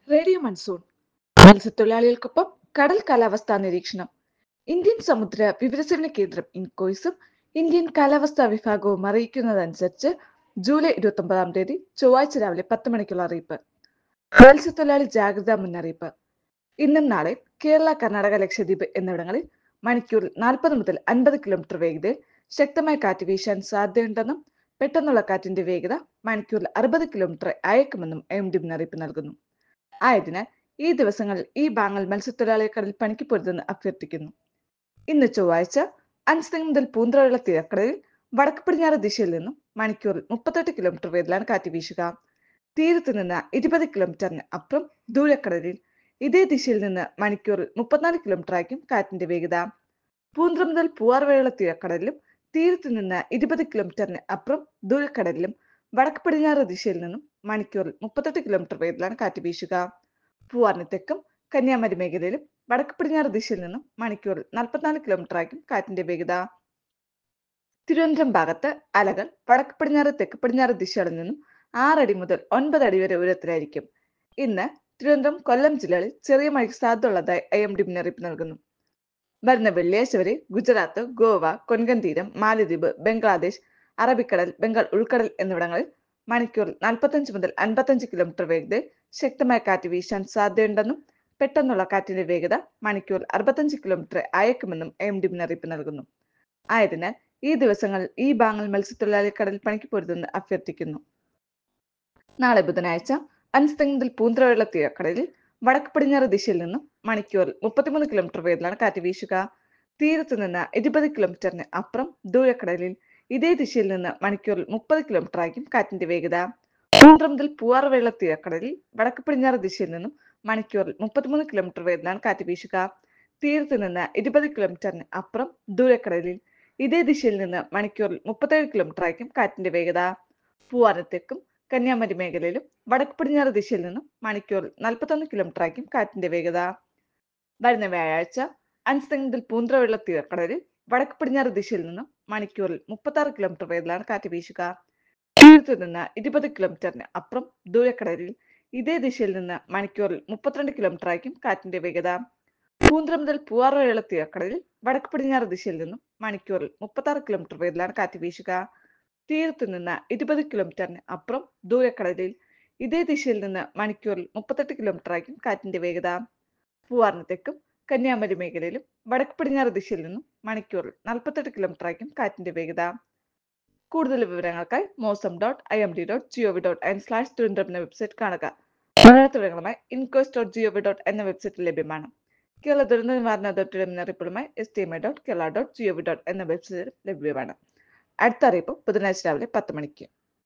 radio monsoon മത്സ്യത്തൊഴിലാളികൾക്കൊപ്പം കടൽ കാലാവസ്ഥാ നിരീക്ഷണം ഇന്ത്യൻ സമുദ്ര വിവരസേവന കേന്ദ്രം ഇൻകോയ്സും ഇന്ത്യൻ കാലാവസ്ഥാ വിഭാഗവും അറിയിക്കുന്നതനുസരിച്ച് ജൂലൈ ഇരുപത്തി ഒമ്പതാം തീയതി ചൊവ്വാഴ്ച രാവിലെ പത്ത് മണിക്കുള്ള അറിയിപ്പ് മത്സ്യത്തൊഴിലാളി ജാഗ്രതാ മുന്നറിയിപ്പ് ഇന്നും നാളെ കേരള കർണാടക ലക്ഷദ്വീപ് എന്നിവിടങ്ങളിൽ മണിക്കൂറിൽ നാൽപ്പത് മുതൽ അൻപത് കിലോമീറ്റർ വേഗതയിൽ ശക്തമായ കാറ്റ് വീശാൻ സാധ്യതയുണ്ടെന്നും പെട്ടെന്നുള്ള കാറ്റിന്റെ വേഗത മണിക്കൂറിൽ അറുപത് കിലോമീറ്റർ അയക്കുമെന്നും എം ഡി മുന്നറിയിപ്പ് നൽകുന്നു ആയതിനാൽ ഈ ദിവസങ്ങളിൽ ഈ ഭാഗങ്ങൾ മത്സ്യത്തൊഴിലാളികൾ കടൽ പണിക്ക് പൊരുതെന്ന് അഭ്യർത്ഥിക്കുന്നു ഇന്ന് ചൊവ്വാഴ്ച അൻസ്തങ് മുതൽ പൂന്തറയുള്ള തീരക്കടലിൽ വടക്ക് പടിഞ്ഞാറ് ദിശയിൽ നിന്നും മണിക്കൂറിൽ മുപ്പത്തെട്ട് കിലോമീറ്റർ വേഗത്തിലാണ് കാറ്റ് വീശുക തീരത്ത് നിന്ന് ഇരുപത് കിലോമീറ്ററിന് അപ്പുറം ദൂരക്കടലിൽ ഇതേ ദിശയിൽ നിന്ന് മണിക്കൂറിൽ മുപ്പത്തിനാല് കിലോമീറ്റർ ആയിരിക്കും കാറ്റിന്റെ വേഗത പൂന്തറ മുതൽ പൂവാർ വരെയുള്ള തീരക്കടലിലും തീരത്ത് നിന്ന് ഇരുപത് കിലോമീറ്ററിന് അപ്പുറം ദൂരക്കടലിലും വടക്ക് പടിഞ്ഞാറ് ദിശയിൽ നിന്നും മണിക്കൂറിൽ മുപ്പത്തെട്ട് കിലോമീറ്റർ വേഗത്തിലാണ് കാറ്റ് വീശുക പൂവാറിന് തെക്കും കന്യാകുമാരി മേഖലയിലും വടക്ക് പടിഞ്ഞാറ് ദിശയിൽ നിന്നും മണിക്കൂറിൽ നാൽപ്പത്തിനാല് കിലോമീറ്റർ ആയിരിക്കും കാറ്റിന്റെ വേഗത തിരുവനന്തപുരം ഭാഗത്ത് അലകൾ വടക്ക് പടിഞ്ഞാറ് തെക്ക് പടിഞ്ഞാറ് ദിശകളിൽ നിന്നും ആറടി മുതൽ ഒൻപത് അടി വരെ ഉയരത്തിലായിരിക്കും ഇന്ന് തിരുവനന്തപുരം കൊല്ലം ജില്ലകളിൽ ചെറിയ മഴയ്ക്ക് സാധ്യതയുള്ളതായി ഐ എം ഡി മുന്നറിയിപ്പ് നൽകുന്നു വരുന്ന വെള്ളിയാഴ്ച വരെ ഗുജറാത്ത് ഗോവ കൊൻകൻ തീരം മാലദ്വീപ് ബംഗ്ലാദേശ് അറബിക്കടൽ ബംഗാൾ ഉൾക്കടൽ എന്നിവിടങ്ങളിൽ മണിക്കൂറിൽ നാൽപ്പത്തഞ്ച് മുതൽ അൻപത്തഞ്ച് കിലോമീറ്റർ വേഗതയിൽ ശക്തമായ കാറ്റ് വീശാൻ സാധ്യതയുണ്ടെന്നും പെട്ടെന്നുള്ള കാറ്റിന്റെ വേഗത മണിക്കൂറിൽ അറുപത്തഞ്ച് കിലോമീറ്റർ അയക്കുമെന്നും എം ഡി മുന്നറിയിപ്പ് നൽകുന്നു ആയതിനാൽ ഈ ദിവസങ്ങളിൽ ഈ ഭാഗങ്ങൾ മത്സ്യത്തൊഴിലാളി കടൽ പണിക്ക് പൊരുതെന്ന് അഭ്യർത്ഥിക്കുന്നു നാളെ ബുധനാഴ്ച അൻസ്തങ് മുതൽ പൂന്തറയുള്ള തീരക്കടലിൽ വടക്ക് പടിഞ്ഞാറ് ദിശയിൽ നിന്നും മണിക്കൂറിൽ മുപ്പത്തിമൂന്ന് കിലോമീറ്റർ വേഗത്തിലാണ് കാറ്റ് വീശുക തീരത്ത് നിന്ന് ഇരുപത് കിലോമീറ്ററിന് അപ്പുറം ദൂരക്കടലിൽ ഇതേ ദിശയിൽ നിന്ന് മണിക്കൂറിൽ മുപ്പത് കിലോമീറ്റർ ആയിരിക്കും കാറ്റിന്റെ വേഗത പൂന്തറ മുതൽ പൂവാർ വെള്ള തീരക്കടലിൽ വടക്ക് പടിഞ്ഞാറ് ദിശയിൽ നിന്നും മണിക്കൂറിൽ മുപ്പത്തിമൂന്ന് കിലോമീറ്റർ വേഗത്തിലാണ് കാറ്റ് വീശുക തീരത്ത് നിന്ന് ഇരുപത് കിലോമീറ്ററിന് അപ്പുറം ദൂരക്കടലിൽ ഇതേ ദിശയിൽ നിന്ന് മണിക്കൂറിൽ മുപ്പത്തേഴ് കിലോമീറ്റർ ആയിരിക്കും കാറ്റിന്റെ വേഗത പൂവാരത്തേക്കും കന്യാകുമാരി മേഖലയിലും വടക്ക് പടിഞ്ഞാറ് ദിശയിൽ നിന്നും മണിക്കൂറിൽ നാൽപ്പത്തൊന്ന് കിലോമീറ്റർ ആയിരിക്കും കാറ്റിന്റെ വേഗത വരുന്ന വ്യാഴാഴ്ച അൻസ്തങ് മുതൽ പൂന്തറവെള്ള തീരക്കടലിൽ വടക്ക് പടിഞ്ഞാറ് ദിശയിൽ നിന്നും മണിക്കൂറിൽ മുപ്പത്തി ആറ് കിലോമീറ്റർ വേഗത്തിലാണ് കാറ്റ് വീശുക തീരത്ത് നിന്ന് ഇരുപത് കിലോമീറ്ററിന് അപ്പുറം ദൂരക്കടലിൽ ഇതേ ദിശയിൽ നിന്ന് മണിക്കൂറിൽ മുപ്പത്തിരണ്ട് കിലോമീറ്റർ ആയിരിക്കും കാറ്റിന്റെ വേഗത പൂന്തറ മുതൽ പൂവാർ വരെയുള്ള തീരക്കടലിൽ വടക്ക് പടിഞ്ഞാറ് ദിശയിൽ നിന്നും മണിക്കൂറിൽ മുപ്പത്തി ആറ് കിലോമീറ്റർ വേഗത്തിലാണ് കാറ്റ് വീശുക തീരത്ത് നിന്ന് ഇരുപത് കിലോമീറ്ററിന് അപ്പുറം ദൂരക്കടലിൽ ഇതേ ദിശയിൽ നിന്ന് മണിക്കൂറിൽ മുപ്പത്തെട്ട് കിലോമീറ്റർ ആയിരിക്കും കാറ്റിന്റെ വേഗത പൂവാറിന് തെക്കും കന്യാകുമാരി മേഖലയിലും വടക്ക് പടിഞ്ഞാറ് ദിശയിൽ നിന്നും മണിക്കൂറിൽ നാൽപ്പത്തെട്ട് കിലോമീറ്റർ ആയിരിക്കും കാറ്റിന്റെ വേഗത കൂടുതൽ വിവരങ്ങൾക്കായി Mausam dot I M D dot gov dot in slash Thiruvananthapuram എന്ന വെബ്സൈറ്റ് കാണുക മലയാളത്തിലുമായി ഇൻകോസ് ഡോട്ട് ജിഒവി ഡോട്ട് എന്ന വെബ്സൈറ്റ് ലഭ്യമാണ് കേരള ദുരന്ത നിവാരണ അതോറിറ്റിയുടെ മുന്നറിയിപ്പുകളുമായി S T M I dot Kerala dot gov dot എന്ന വെബ്സൈറ്റ് ലഭ്യമാണ് അടുത്ത അറിയിപ്പ് ബുധനാഴ്ച രാവിലെ പത്ത് മണിക്ക്